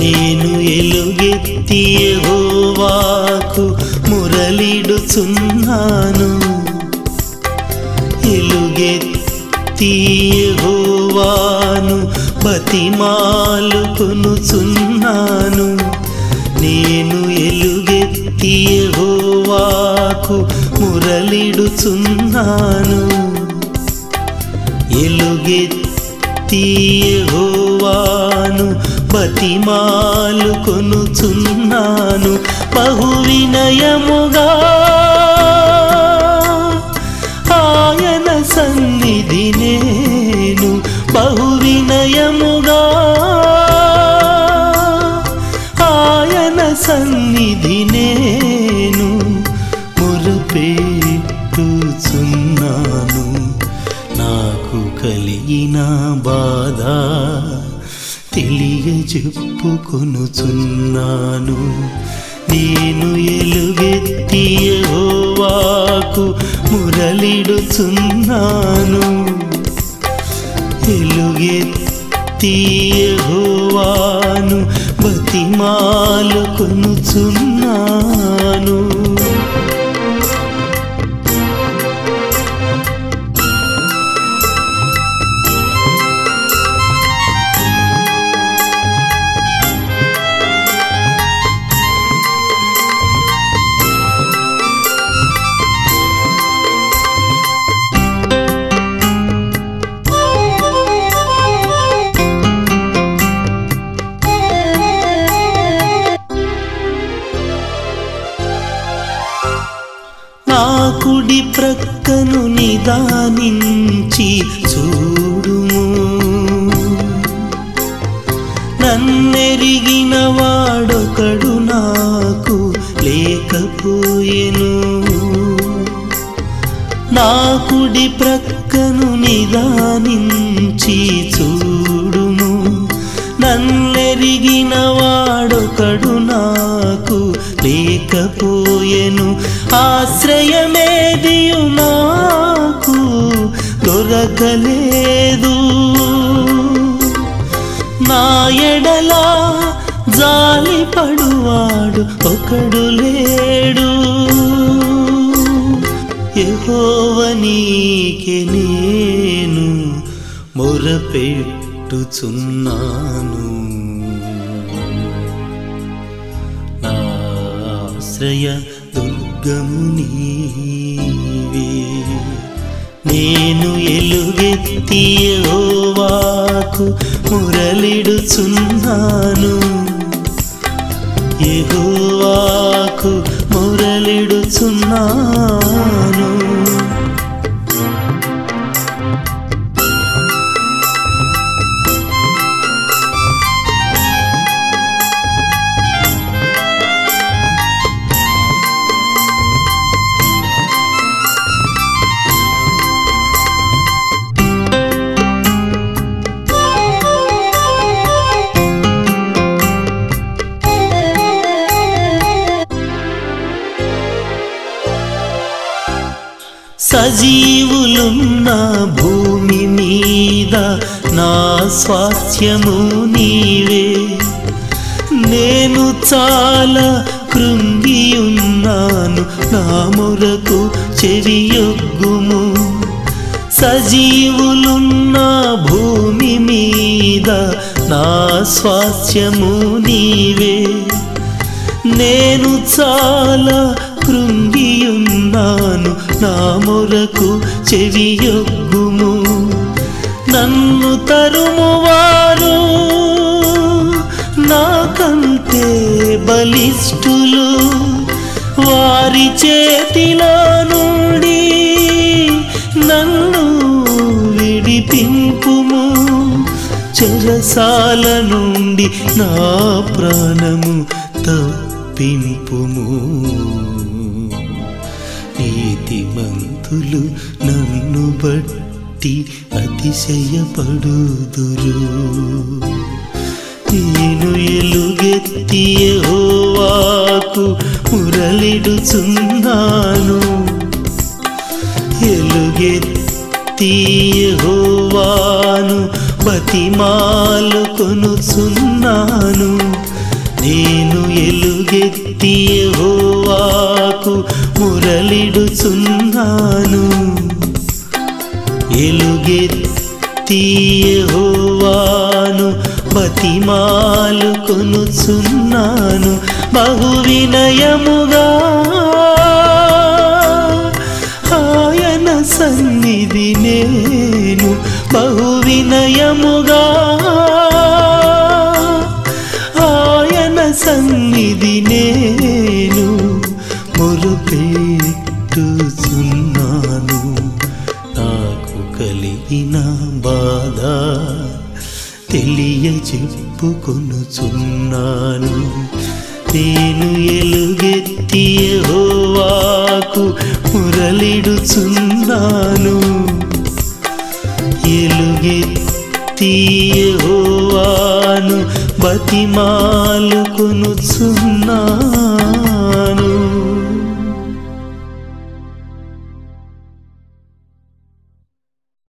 నేను ఎలుగెత్తి యెహోవాకు మురళిడుచున్నాను ఎలుగెత్తి యెహోవాను బతిమాలుకొనుచున్నాను నేను ఎలుగెత్తి యెహోవాకు మురళిడుచున్నాను ఎలుగెత్తి యెహోవాను బతిమాలుకొనుచున్నాను బహు వినయముగా ఆయన సన్నిధి నేను బహు వినయముగా ఆయన సన్నిధి నేను మురుపెట్టుచున్నాను నాకు కలిగిన బాధ తెలియజెప్పుకొనుచున్నాను నేను ఎలుగెత్తి యెహోవాకు మురళిడుచున్నాను ఎలుగెత్తి యెహోవాను బతిమాలుకొనుచున్నాను నా కుడి ప్రక్కను నిదానించి చూడుము నన్నెరిగిన వాడొకడు నాకు లేకపోయెను నా కుడి ప్రక్కను నిదానించి చూడుము నన్నెరిగిన వాడొకడు నాకు లేకపోయెను ఆశ్రయమేదియు నాకు దొరకలేదు నా ఎడల జాలి పడువాడు ఒకడు లేడు యెహోవనీకే నేను మొరపెట్టుచున్నాను నా ఆశ్రయ దుర్గము నీవే నేను ఎలుగెత్తి యెహోవాకు మురళిడుచున్నాను యెహోవాకు మురళిడుచున్నాను సజీవులున్న భూమి మీద నా స్వాస్థ్యము నీవే నేను చాలా కృంగియున్నాను నా మొరకు చెవియొగ్గుము సజీవులున్న భూమి మీద నా స్వాస్థ్యము నీవే నేను చాలా కృంగియున్నాను నా మొరకు చెవియొగ్గుము నన్ను తరుమువారు నాకంటే బలిష్ఠులు వారి చేతిలో నుండి నన్ను విడిపింపుము చెరసాల నుండి నా ప్రాణము తప్పింపుము నీతిమంతులు నన్ను బట్టి అతిశయపడుదురు నేను ఎలుగెత్తి యెహోవాకు మురళిడుచున్నాను ఎలుగెత్తి యెహోవాను బతిమాలు కొనుచున్నాను నేను ఎలుగెత్తి యెహోవాకు మురళిడుచున్నాను ఎలుగెత్తి యెహోవాను బతిమాలు కొనుచున్నాను బహు వినయముగా ఆయన సన్నిధి నేను బహు వినయముగా ఆయన సన్నిధి నేను మొరుపెట్టుచున్నాను నాకు కలిగిన బాధ తెలియ చెప్పుకొనుచున్నాను నేను ఎలుగెత్తి యెహోవాకు మురళిడుచున్నాను ఎలుగెత్తి యెహోవాను బతిమాలు కొనుచున్నాను